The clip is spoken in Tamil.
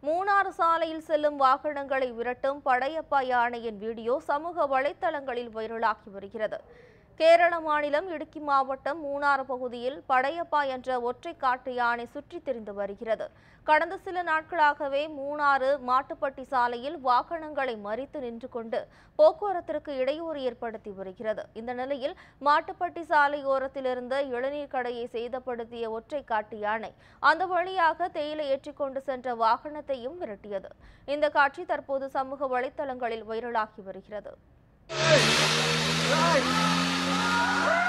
மூணாறு சாலையில் செல்லும் வாகனங்களை விரட்டும் படையப்பா யானையின் வீடியோ சமூக வலைத்தளங்களில் வைரலாகி வருகிறது கேரள மாநிலம் இடுக்கி மாவட்டம் மூணாறு பகுதியில் படையப்பா என்ற ஒற்றை காட்டு யானை சுற்றித் திரிந்து வருகிறது கடந்த சில நாட்களாகவே மூணாறு மாட்டுப்பட்டி சாலையில் வாகனங்களை மறித்து நின்று கொண்டு போக்குவரத்திற்கு இடையூறு ஏற்படுத்தி வருகிறது இந்த நிலையில் மாட்டுப்பட்டி சாலையோரத்திலிருந்த இளநீர் கடையை சேதப்படுத்திய ஒற்றை காட்டு யானை அந்த வழியாக தேயிலை ஏற்றிக்கொண்டு சென்ற வாகனத்தையும் விரட்டியது இந்த காட்சி தற்போது சமூக வலைத்தளங்களில் வைரலாகி வருகிறது Right.